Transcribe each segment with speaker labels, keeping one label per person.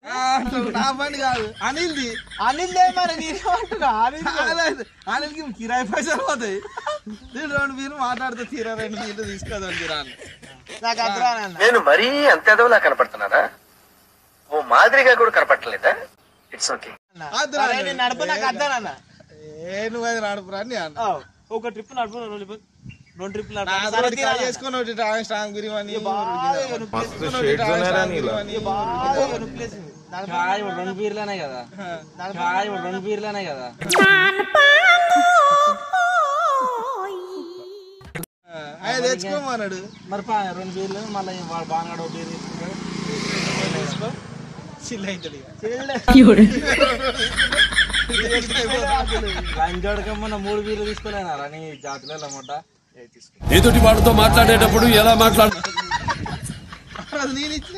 Speaker 1: నా పని కాదు అనిల్ది
Speaker 2: అనిందే మరి నేనేమంటున్నా అనిల్
Speaker 1: కాలేదు. అనిల్కి కిరాయి పైసలు పోతాయి నేను రెండు మీరు మాట్లాడితే తీరా రెండు మీరు తీసుకోదాం తీరాన్ని
Speaker 2: నాకు అర్థరానన్న
Speaker 3: నేను మరీ అంత ఎదవలా కనపడుతున్నారా ఓ మాదిరిగా కూడా కనపడలేదా ఇట్స్ ఓకే
Speaker 1: అర్థం
Speaker 2: సరే, నేను నడప నాకు అర్థానన్న
Speaker 1: ఏ నువ్వు అది నడుపురా అని అన్న
Speaker 2: ఒక ట్రిప్ నడుపు రెండు ట్రిప్ రెండు ట్రిప్
Speaker 1: నా తోటి కాల్ చేసుకొని ఒకటి స్ట్రాంగ్ స్ట్రాంగ్ బిర్యానీ
Speaker 4: చాయ్ రెండు బీర్లనే కదా చాయ్ రెండు బీర్లనే కదా
Speaker 1: ఆయన తెచ్చుకోమన్నాడు
Speaker 4: మరి పా- రెండు బీర్లు మళ్ళీ వాడు బాగా బీర్ తీసుకుంటాడు
Speaker 1: చిల్ అవుతుంది
Speaker 4: లంచోడకమ్మన్న మూడు బీర్లు తీసుకోలేనారా నీ జాతిలో మొట్ట
Speaker 5: ఎదుటి వాడితో మాట్లాడేటప్పుడు ఎలా మాట్లాడు
Speaker 1: అది నేను ఇచ్చిన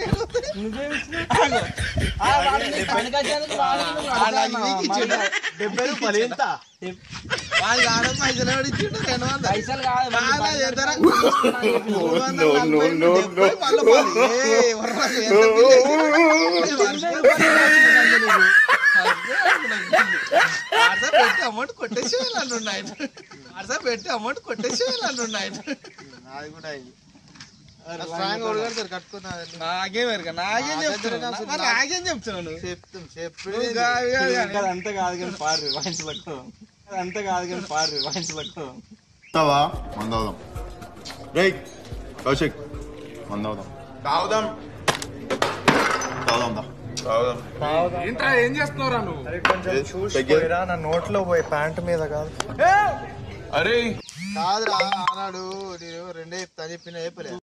Speaker 2: డెబ్బై రూపాయలు ఎంత
Speaker 1: వాళ్ళు ఆడ పైసలు ఎవడు ఇచ్చిండు రెండు వందలు
Speaker 4: పైసలు కాదు మళ్ళీ
Speaker 1: బాగా
Speaker 4: పైసలు
Speaker 1: ఎదరా. మూడు వందల నలభై, డెబ్బై, మళ్ళీ పది. ఏయ్, వరరాజు, ఎంత బిల్లు వేసినావు? వాట్సా పెట్టి అమౌంట్ కొట్టేసి అంటున్నాయి వాట్సా పెట్టి అమౌంట్ కొట్టేసి అంటున్నాయి
Speaker 2: అది కూడా ఇది స్ట్రాంగ్ కొడగడతారు కట్టుకున్నది
Speaker 1: నాకేం ఎరక నాకేం చెప్తున్నాను మరి నాకేం చెప్తున్నాను
Speaker 2: చెప్తాం చెప్పు
Speaker 1: నువ్వు కాదు కాదు కానీ.
Speaker 4: అంతా కాదు కానీ పారు వాయించలకు అంతా కాదు కానీ పారు వాయించలకు
Speaker 6: వస్తావా మందవుదాం రేయ్ కౌశిక్ మందవుదాం తాగుదాం తాగుదాం దా
Speaker 2: కొంచెం చూసిపోయిరా నా నోట్లో పోయి ప్యాంట్ మీద కాదు
Speaker 6: అరే
Speaker 2: కాదురా ఆనాడు నేను రెండే చెప్తా చెప్పిన చెప్పలే